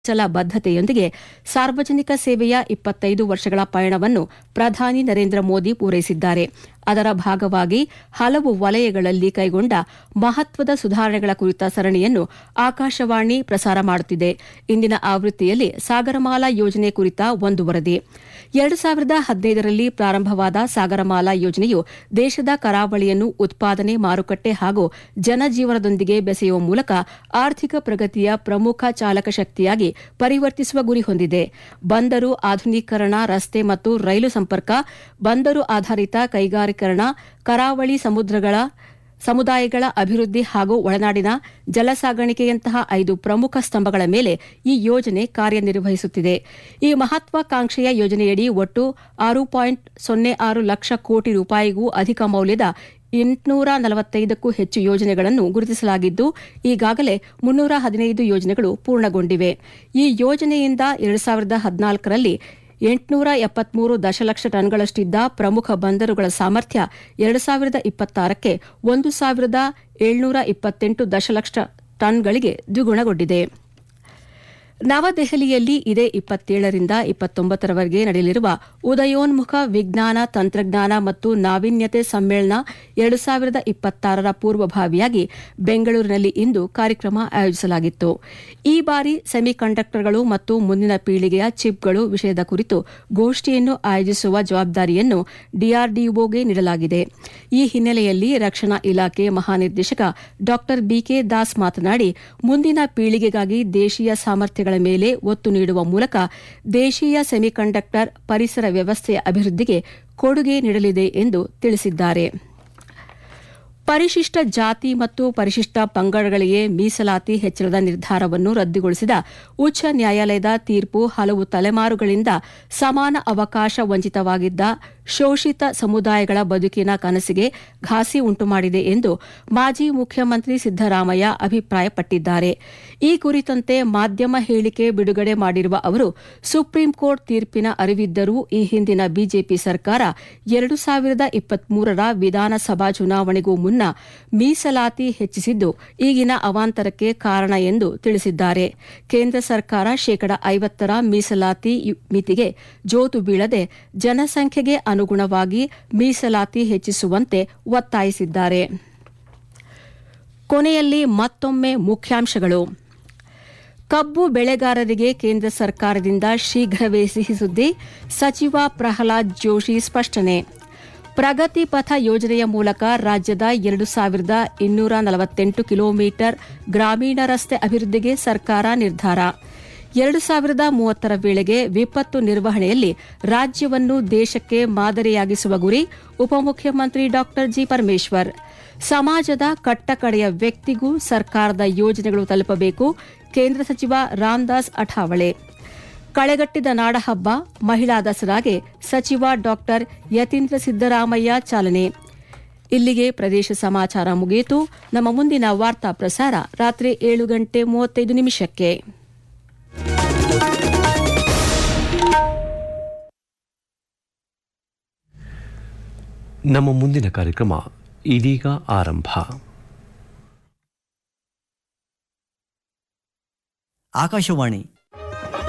ಚಲ ಬದ್ಧತೆಯೊಂದಿಗೆ ಸಾರ್ವಜನಿಕ ಸೇವೆಯ ಇಪ್ಪತ್ತೈದು ವರ್ಷಗಳ ಪಯಣವನ್ನು ಪ್ರಧಾನಿ ನರೇಂದ್ರ ಮೋದಿ ಪೂರೈಸಿದ್ದಾರೆ ಅದರ ಭಾಗವಾಗಿ ಹಲವು ವಲಯಗಳಲ್ಲಿ ಕೈಗೊಂಡ ಮಹತ್ವದ ಸುಧಾರಣೆಗಳ ಕುರಿತ ಸರಣಿಯನ್ನು ಆಕಾಶವಾಣಿ ಪ್ರಸಾರ ಮಾಡುತ್ತಿದೆ ಇಂದಿನ ಆವೃತ್ತಿಯಲ್ಲಿ ಸಾಗರಮಾಲಾ ಯೋಜನೆ ಕುರಿತ ಒಂದು ವರದಿ ಎರಡು ಸಾವಿರದ ಹದಿನೈದರಲ್ಲಿ ಪ್ರಾರಂಭವಾದ ಸಾಗರಮಾಲಾ ಯೋಜನೆಯು ದೇಶದ ಕರಾವಳಿಯನ್ನು ಉತ್ಪಾದನೆ ಮಾರುಕಟ್ಟೆ ಹಾಗೂ ಜನಜೀವನದೊಂದಿಗೆ ಬೆಸೆಯುವ ಮೂಲಕ ಆರ್ಥಿಕ ಪ್ರಗತಿಯ ಪ್ರಮುಖ ಚಾಲಕ ಶಕ್ತಿಯಾಗಿ ಪರಿವರ್ತಿಸುವ ಗುರಿ ಹೊಂದಿದೆ ಬಂದರು ಆಧುನೀಕರಣ ರಸ್ತೆ ಮತ್ತು ರೈಲು ಸಂಪರ್ಕ ಬಂದರು ಆಧಾರಿತ ಕೈಗಾರೀಕರಣ ಕರಾವಳಿ ಸಮುದ್ರಗಳ ಸಮುದಾಯಗಳ ಅಭಿವೃದ್ಧಿ ಹಾಗೂ ಒಳನಾಡಿನ ಜಲಸಾಗಾಣಿಕೆಯಂತಹ ಐದು ಪ್ರಮುಖ ಸ್ತಂಭಗಳ ಮೇಲೆ ಈ ಯೋಜನೆ ಕಾರ್ಯನಿರ್ವಹಿಸುತ್ತಿದೆ ಈ ಮಹತ್ವಾಕಾಂಕ್ಷೆಯ ಯೋಜನೆಯಡಿ ಒಟ್ಟು ಆರು ಪಾಯಿಂಟ್ ಸೊನ್ನೆ ಆರು ಲಕ್ಷ ಕೋಟಿ ರೂಪಾಯಿಗೂ ಅಧಿಕ ಮೌಲ್ಯದ ಎಂಟುನೂರ ನಲವತ್ತೈದಕ್ಕೂ ಹೆಚ್ಚು ಯೋಜನೆಗಳನ್ನು ಗುರುತಿಸಲಾಗಿದ್ದು ಈಗಾಗಲೇ ಮುನ್ನೂರ ಹದಿನೈದು ಯೋಜನೆಗಳು ಪೂರ್ಣಗೊಂಡಿವೆ ಈ ಯೋಜನೆಯಿಂದ ಎರಡು ಸಾವಿರದ ಹದಿನಾಲ್ಕರಲ್ಲಿ ಎಂಟುನೂರ ಎಪ್ಪತ್ಮೂರು ದಶಲಕ್ಷ ಟನ್ಗಳಷ್ಟಿದ್ದ ಪ್ರಮುಖ ಬಂದರುಗಳ ಸಾಮರ್ಥ್ಯ ಎರಡು ಸಾವಿರದ ಇಪ್ಪತ್ತಾರಕ್ಕೆ ಒಂದು ಸಾವಿರದ ಏಳ್ನೂರ ಇಪ್ಪತ್ತೆಂಟು ದಶಲಕ್ಷ ಟನ್ಗಳಿಗೆ ದ್ವಿಗುಣಗೊಂಡಿದೆ ನವದೆಹಲಿಯಲ್ಲಿ ಇದೇ ಇಪ್ಪತ್ತೇಳರಿಂದ ಇಪ್ಪತ್ತೊಂಬತ್ತರವರೆಗೆ ನಡೆಯಲಿರುವ ಉದಯೋನ್ಮುಖ ವಿಜ್ಞಾನ ತಂತ್ರಜ್ಞಾನ ಮತ್ತು ನಾವೀನ್ಯತೆ ಸಮ್ಮೇಳನ ಎರಡು ಸಾವಿರದ ಇಪ್ಪತ್ತಾರರ ಪೂರ್ವಭಾವಿಯಾಗಿ ಬೆಂಗಳೂರಿನಲ್ಲಿ ಇಂದು ಕಾರ್ಯಕ್ರಮ ಆಯೋಜಿಸಲಾಗಿತ್ತು ಈ ಬಾರಿ ಸೆಮಿಕಂಡಕ್ಟರ್ಗಳು ಮತ್ತು ಮುಂದಿನ ಪೀಳಿಗೆಯ ಚಿಪ್ಗಳು ವಿಷಯದ ಕುರಿತು ಗೋಷ್ಠಿಯನ್ನು ಆಯೋಜಿಸುವ ಜವಾಬ್ದಾರಿಯನ್ನು ಡಿಆರ್ಡಿಒಗೆ ನೀಡಲಾಗಿದೆ ಈ ಹಿನ್ನೆಲೆಯಲ್ಲಿ ರಕ್ಷಣಾ ಇಲಾಖೆ ಮಹಾನಿರ್ದೇಶಕ ಡಾ ಬಿಕೆ ದಾಸ್ ಮಾತನಾಡಿ ಮುಂದಿನ ಪೀಳಿಗೆಗಾಗಿ ದೇಶೀಯ ಸಾಮರ್ಥ್ಯಗಳ ಮೇಲೆ ಒತ್ತು ನೀಡುವ ಮೂಲಕ ದೇಶೀಯ ಸೆಮಿಕಂಡಕ್ಟರ್ ಪರಿಸರ ವ್ಯವಸ್ಥೆಯ ಅಭಿವೃದ್ಧಿಗೆ ಕೊಡುಗೆ ನೀಡಲಿದೆ ಎಂದು ತಿಳಿಸಿದ್ದಾರೆ ಪರಿಶಿಷ್ಟ ಜಾತಿ ಮತ್ತು ಪರಿಶಿಷ್ಟ ಪಂಗಡಗಳಿಗೆ ಮೀಸಲಾತಿ ಹೆಚ್ಚಳದ ನಿರ್ಧಾರವನ್ನು ರದ್ದುಗೊಳಿಸಿದ ಉಚ್ಚ ನ್ಯಾಯಾಲಯದ ತೀರ್ಪು ಹಲವು ತಲೆಮಾರುಗಳಿಂದ ಸಮಾನ ಅವಕಾಶ ವಂಚಿತವಾಗಿದ್ದ ಶೋಷಿತ ಸಮುದಾಯಗಳ ಬದುಕಿನ ಕನಸಿಗೆ ಘಾಸಿ ಉಂಟುಮಾಡಿದೆ ಎಂದು ಮಾಜಿ ಮುಖ್ಯಮಂತ್ರಿ ಸಿದ್ದರಾಮಯ್ಯ ಅಭಿಪ್ರಾಯಪಟ್ಟಿದ್ದಾರೆ ಈ ಕುರಿತಂತೆ ಮಾಧ್ಯಮ ಹೇಳಿಕೆ ಬಿಡುಗಡೆ ಮಾಡಿರುವ ಅವರು ಸುಪ್ರೀಂ ಕೋರ್ಟ್ ತೀರ್ಪಿನ ಅರಿವಿದ್ದರೂ ಈ ಹಿಂದಿನ ಬಿಜೆಪಿ ಸರ್ಕಾರ ಎರಡು ಸಾವಿರದ ಇಪ್ಪತ್ಮೂರರ ವಿಧಾನಸಭಾ ಚುನಾವಣೆಗೂ ಮುನ್ನ ಮೀಸಲಾತಿ ಹೆಚ್ಚಿಸಿದ್ದು ಈಗಿನ ಅವಾಂತರಕ್ಕೆ ಕಾರಣ ಎಂದು ತಿಳಿಸಿದ್ದಾರೆ ಕೇಂದ್ರ ಸರ್ಕಾರ ಶೇಕಡ ಐವತ್ತರ ಮೀಸಲಾತಿ ಮಿತಿಗೆ ಜೋತು ಬೀಳದೆ ಜನಸಂಖ್ಯೆಗೆ ಅನುಗುಣವಾಗಿ ಮೀಸಲಾತಿ ಹೆಚ್ಚಿಸುವಂತೆ ಒತ್ತಾಯಿಸಿದ್ದಾರೆ ಕೊನೆಯಲ್ಲಿ ಮತ್ತೊಮ್ಮೆ ಮುಖ್ಯಾಂಶಗಳು ಕಬ್ಬು ಬೆಳೆಗಾರರಿಗೆ ಕೇಂದ್ರ ಸರ್ಕಾರದಿಂದ ಶೀಘ್ರವೇ ಸಿಹಿ ಸುದ್ದಿ ಸಚಿವ ಪ್ರಹ್ಲಾದ್ ಜೋಶಿ ಸ್ಪಷ್ಟನೆ ಪ್ರಗತಿ ಪಥ ಯೋಜನೆಯ ಮೂಲಕ ರಾಜ್ಯದ ಎರಡು ಸಾವಿರದ ಇನ್ನೂರ ನಲವತ್ತೆಂಟು ಕಿಲೋಮೀಟರ್ ಗ್ರಾಮೀಣ ರಸ್ತೆ ಅಭಿವೃದ್ಧಿಗೆ ಸರ್ಕಾರ ನಿರ್ಧಾರ ಎರಡು ಸಾವಿರದ ಮೂವತ್ತರ ವೇಳೆಗೆ ವಿಪತ್ತು ನಿರ್ವಹಣೆಯಲ್ಲಿ ರಾಜ್ಯವನ್ನು ದೇಶಕ್ಕೆ ಮಾದರಿಯಾಗಿಸುವ ಗುರಿ ಉಪಮುಖ್ಯಮಂತ್ರಿ ಡಾ ಜಿ ಪರಮೇಶ್ವರ್ ಸಮಾಜದ ಕಟ್ಟಕಡೆಯ ವ್ಯಕ್ತಿಗೂ ಸರ್ಕಾರದ ಯೋಜನೆಗಳು ತಲುಪಬೇಕು ಕೇಂದ್ರ ಸಚಿವ ರಾಮದಾಸ್ ಅಠಾವಳೆ ಕಳೆಗಟ್ಟಿದ ನಾಡಹಬ್ಬ ಮಹಿಳಾ ದಸರಾಗೆ ಸಚಿವ ಡಾ ಯತೀಂದ್ರ ಸಿದ್ದರಾಮಯ್ಯ ಚಾಲನೆ ಇಲ್ಲಿಗೆ ಪ್ರದೇಶ ಸಮಾಚಾರ ಮುಗಿಯಿತು ನಮ್ಮ ಮುಂದಿನ ವಾರ್ತಾ ಪ್ರಸಾರ ರಾತ್ರಿ ಏಳು ಗಂಟೆ ಮೂವತ್ತೈದು ನಿಮಿಷಕ್ಕೆ ನಮ್ಮ ಮುಂದಿನ ಕಾರ್ಯಕ್ರಮ ಇದೀಗ ಆರಂಭ ಆಕಾಶವಾಣಿ